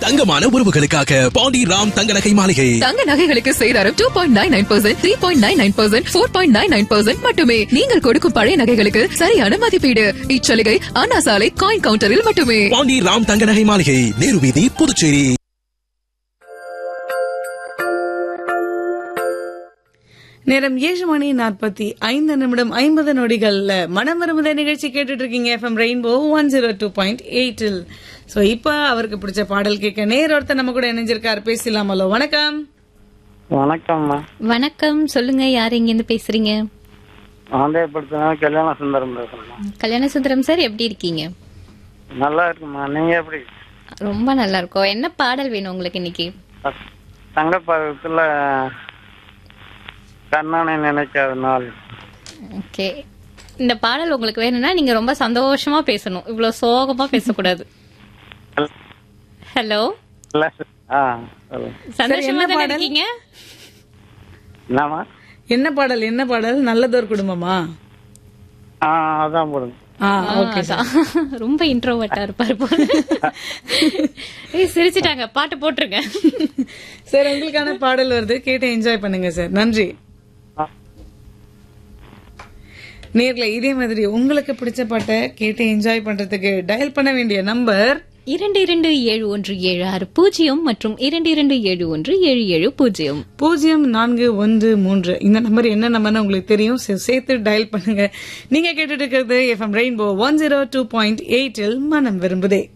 தங்கமான உறவுகளுக்காக பாண்டி ராம் தங்க நகை மாளிகை தங்க நகைகளுக்கு சேதாரம் two point nine nine percent three point nine nine percent four point nine nine percent மட்டுமே நீங்கள் கொடுக்கும் பழைய நகைகளுக்கு சரியான மதிப்பீடு இச்சலுகை அண்ணா சாலை காயின் கவுண்டரில் மட்டுமே பாண்டி ராம் தங்க நகை மாளிகை நேரு வீதி புதுச்சேரி நேரம் ஏழு மணி நாற்பத்தி ஐந்து நிமிடம் ஐம்பது நொடிகள்ல மனம் விரும்புத நிகழ்ச்சி கேட்டுட்டு இருக்கீங்க FM Rainbow one zero two point எயிட்டில் ஸோ இப்போ அவருக்கு பிடிச்ச பாடல் கேட்க நேர் ஒருத்தர் நம்ம கூட இணைஞ்சிருக்காரு பேசலாமலோ வணக்கம் வணக்கம்மா வணக்கம் சொல்லுங்க யார் இங்க இருந்து பேசுறீங்க ஆந்திரப்படுத்தினா கல்யாண சுந்தரம் பேசுறேம்மா கல்யாண சுந்தரம் சார் எப்படி இருக்கீங்க நல்லா இருக்குமா நீங்க எப்படி ரொம்ப நல்லா இருக்கோம் என்ன பாடல் வேணும் உங்களுக்கு இன்னைக்கு தங்கப்பதத்துல கண்ணனை நினைக்காத நாள் ஓகே இந்த பாடல் உங்களுக்கு வேணும்னா நீங்க ரொம்ப சந்தோஷமா பேசணும் இவ்வளவு சோகமா பேசக்கூடாது ஹலோ இல்ல, ஆ சொல்லுங்க சந்தோஷமா என்ன தானே பாடல்? இருக்கீங்க என்னம்மா என்ன பாடல் என்ன பாடல் நல்லதொரு குடும்பமா ஆ அதான் போடுங்க ஆ ஓகே அதான். ரொம்ப இன்ட்ரோவர்ட்டா இருப்பாரு போல ஏய் சிரிச்சிட்டாங்க பாட்டு போட்டுருங்க சார் உங்களுக்கான பாடல் வருது கேட்டு என்ஜாய் பண்ணுங்க சார் நன்றி நேர்ல இதே மாதிரி உங்களுக்கு பிடிச்ச பாட்டை கேட்டு என்ஜாய் பண்றதுக்கு டயல் பண்ண வேண்டிய நம்பர் இரண்டு இரண்டு ஏழு ஒன்று ஏழு ஆறு பூஜ்ஜியம் மற்றும் இரண்டு இரண்டு ஏழு ஒன்று ஏழு ஏழு பூஜ்ஜியம் பூஜ்ஜியம் நான்கு ஒன்று மூன்று இந்த நம்பர் என்ன நம்பர்னு உங்களுக்கு தெரியும் சே- சேர்த்து டயல் பண்ணுங்க நீங்க கேட்டுட்டு இருக்கிறது FM Rainbow one zero two point எயிட்டில் மனம் விரும்புதே